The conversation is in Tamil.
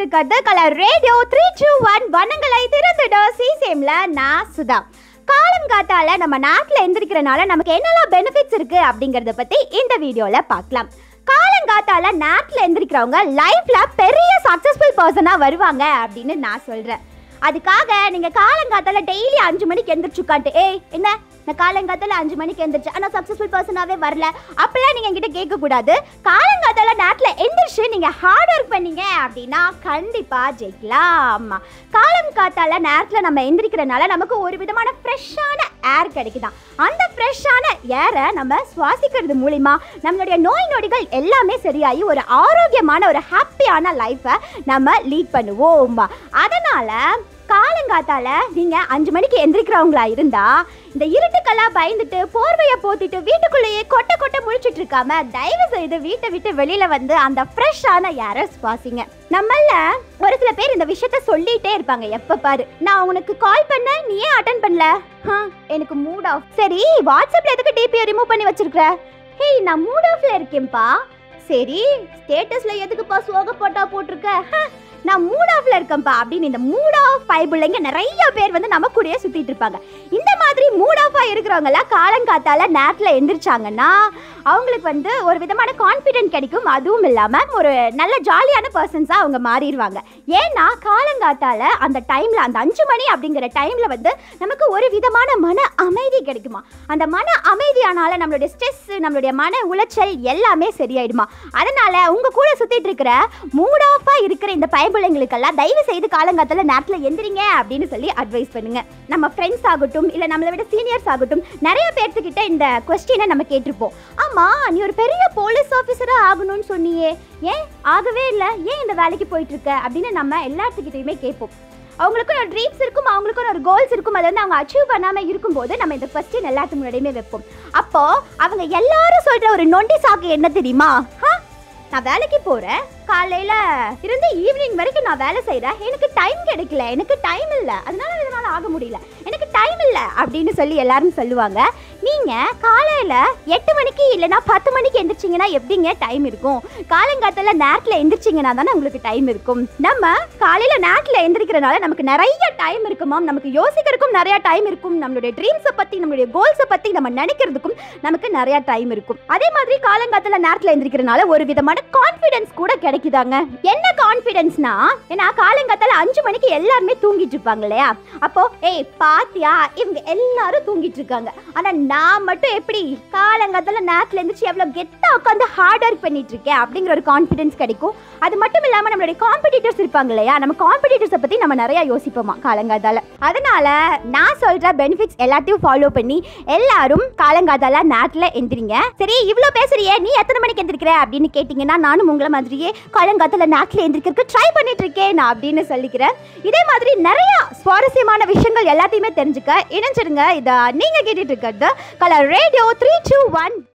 இருக்கிறது colour radio three two one வண்ணங்களை திறந்துடும் சிசேம்ல நான் சுதா காலம் காத்தால நம்ம நாட்டில் எந்திரிக்கிறனால நமக்கு என்னெல்லாம் பெனிஃபிட்ஸ் இருக்கு அப்படிங்கறத பத்தி இந்த வீடியோல பார்க்கலாம் காலங்காத்தால நாட்டில் எந்திரிக்கிறவங்க லைஃப்ல பெரிய சக்சஸ்ஃபுல் பர்சனா வருவாங்க அப்படின்னு நான் சொல்றேன் அதுக்காக நீங்க காலங்காத்தால டெய்லி அஞ்சு மணிக்கு எந்திரிச்சு உட்காந்துட்டு ஏய் என்ன நான் காலங்காத்தால அஞ்சு மணிக்கு எந்திரிச்சு ஆனா சக்சஸ்ஃபுல் பர்சனாவே வரல அப்பெல்லாம் நீங்க என்கிட்ட கேட்க கூடாது காலங்காத்தால நாட்டுல எந்திரிச்சு நீங்க ஹார்ட் ஒர்க் பண்ணீங்க அப்படின்னா கண்டிப்பா ஜெயிக்கலாம் காலம் காத்தால நேரத்துல நம்ம எந்திரிக்கிறனால நமக்கு ஒரு விதமான ஃப்ரெஷ்ஷான ஏர் கிடைக்குதாம் அந்த ஃப்ரெஷ்ஷான ஏரை நம்ம சுவாசிக்கிறது மூலிமா நம்மளுடைய நோய் நொடிகள் எல்லாமே சரியாகி ஒரு ஆரோக்கியமான ஒரு ஹாப்பியான லைஃப்பை நம்ம லீட் பண்ணுவோம் அதனால காலங்காத்தால நீங்க அஞ்சு மணிக்கு எந்திரிக்கிறவங்களா இருந்தா இந்த இருட்டுக்கெல்லாம் பயந்துட்டு போர்வையை போத்திட்டு வீட்டுக்குள்ளேயே கொட்டை கொட்டை முழிச்சிட்டு இருக்காம தயவு செய்து வீட்டை விட்டு வெளியில வந்து அந்த ஃப்ரெஷ்ஷான ஏரை சுவாசிங்க நம்மள ஒரு சில பேர் இந்த விஷயத்த சொல்லிட்டே இருப்பாங்க எப்ப பாரு நான் உனக்கு கால் பண்ண நீ ஏன் அட்டன் பண்ணல "ஹா, எனக்கு மூட் ஆஃப் சரி வாட்ஸ்அப்ல எதுக்கு டிபியை ரிமூவ் பண்ணி வச்சிருக்கிற ஹேய் நான் மூட் ஆஃப்ல இருக்கேன்ப்பா சரி ஸ்டேட்டஸ்ல எதுக்குப்பா சோக போட்டா போட்டிருக்க "ஹ, நான் மூட் ஆஃப்ல இருக்கேன்ப்பா அப்படின்னு இந்த மூட் ஆஃப் பைபிள்ளைங்க நிறைய பேர் வந்து நம்ம கூடயே சுத்திட்டு இருப்பாங்க இந்த மாதிரி மூட் ஆஃபா இருக்கிறவங்க எல்லாம் காலங்காத்தால நேரத்துல எந்திரிச்சாங்கன்னா அவங்களுக்கு வந்து ஒரு விதமான கான்ஃபிடென்ட் கிடைக்கும் அதுவும் இல்லாம ஒரு நல்ல ஜாலியான பர்சன்ஸா அவங்க மாறிடுவாங்க ஏன்னா காலங்காத்தால அந்த டைம்ல அந்த அஞ்சு மணி அப்படிங்கிற டைம்ல வந்து நமக்கு ஒரு விதமான மன அமைதி கிடைக்குமா அந்த மன அமைதியானால நம்மளுடைய ஸ்ட்ரெஸ் நம்மளுடைய மன உளைச்சல் எல்லாமே சரியாயிடுமா அதனால உங்க கூட சுத்திட்டு இருக்கிற மூட் ஆஃபா இருக்கிற இந்த பயபிள்ளைங்களுக்கெல்லாம் தயவு செய்து காலங்காத்தால நேரத்துல எந்திரிங்க அப்படின்னு சொல்லி அட்வைஸ் பண்ணுங்க நம்ம ஃப்ரெண்ட்ஸ் ஆகட்டும் இல்ல நம்மளை விட சீனியர்ஸ் ஆகட்டும் நிறைய பேர்த்துக்கிட்ட இந்த கொஸ்டினை நம்ம கேட்டிருப்போம் ஆமா நீ ஒரு பெரிய போலீஸ் ஆஃபீஸரா ஆகணும்னு சொன்னியே ஏன் ஆகவே இல்லை ஏன் இந்த வேலைக்கு போயிட்டு இருக்க அப்படின்னு நம்ம எல்லாத்துக்கிட்டையுமே கேட்போம் அவங்களுக்கும் ஒரு ட்ரீம்ஸ் இருக்கும் அவங்களுக்கும் ஒரு கோல்ஸ் இருக்கும் அதை வந்து அவங்க அச்சீவ் பண்ணாம இருக்கும்போது நம்ம இந்த கொஸ்டின் எல்லாத்துக்கு முன்னாடியுமே வைப்போம் அப்போ அவங்க எல்லாரும் சொல்ற ஒரு நொண்டி சாக்கு என்ன தெரியுமா ஹா? நான் வேலைக்கு போறேன் காலையில இருந்து ஈவினிங் வரைக்கும் நான் வேலை செய்றேன் எனக்கு டைம் கிடைக்கல எனக்கு டைம் இல்லை அதனால இதனால ஆக முடியல எனக்கு டைம் இல்லை அப்படின்னு சொல்லி எல்லாரும் சொல்லுவாங்க நீங்க காலையில எட்டு மணிக்கு இல்லைன்னா பத்து மணிக்கு எந்திரிச்சிங்கன்னா எப்படிங்க டைம் இருக்கும் காலங்காத்தால நேரத்துல எந்திரிச்சிங்கன்னா தானே உங்களுக்கு டைம் இருக்கும் நம்ம காலையில நேரத்துல எந்திரிக்கிறனால நமக்கு நிறைய டைம் இருக்குமாம் நமக்கு யோசிக்கிறதுக்கும் நிறைய டைம் இருக்கும் நம்மளுடைய ட்ரீம்ஸை பத்தி நம்மளுடைய கோல்ஸை பத்தி நம்ம நினைக்கிறதுக்கும் நமக்கு நிறைய டைம் இருக்கும் அதே மாதிரி காலங்காத்தால நேரத்துல எந்திரிக்கிறனால ஒரு விதமான கான்ஃபிடன்ஸ் கூட கிடைக்குதாங்க என்ன கான்ஃபிடன்ஸ்னா ஏன்னா காலங்காத்தால அஞ்சு மணிக்கு எல்லாருமே தூங்கிட்டு இருப்பாங்க இல்லையா அப்போ ஏய் பாத்தியா இவங்க எல்லாரும் தூங்கிட்டு இருக்காங்க ஆனா நான் மட்டும் எப்படி காலங்காத்தால நேரத்துல எந்திரிச்சு எவ்வளவு கெத்தா உட்காந்து ஹார்ட் ஒர்க் பண்ணிட்டு இருக்கேன் அப்படிங்கிற ஒரு கான்ஃபிடன்ஸ் கிடைக்கும் அது மட்டும் இல்லாம நம்மளுடைய காம்படிட்டர்ஸ் இருப்பாங்க இல்லையா நம்ம காம்படிட்டர்ஸை பத்தி நம்ம நிறைய யோசிப்போமா காலங்காத்தால அதனால நான் சொல்ற பெனிஃபிட்ஸ் எல்லாத்தையும் ஃபாலோ பண்ணி எல்லாரும் காலங்காத்தால நேரத்துல எந்திரிங்க சரி இவ்ளோ பேசுறியே நீ எத்தனை மணிக்கு எந்திரிக்கிற அப்படின்னு கேட்டீங்கன்னா நானும் உங்களை மாதிரியே காலங்காத்தால நேரத்துல எந்திரிக்கிறதுக்கு ட்ரை பண்ணிட்டு இருக்கேன் நான் அப்படின்னு சொல்லிக்கிறேன் இதே மாதிரி நிறைய சுவாரஸ்யமான விஷயங்கள் எல்லாத்தையுமே தெரிஞ்சுக்க இணைஞ்சிருங்க இதை நீங்க கேட்டுட்டு இருக்கிறது colour radio three two one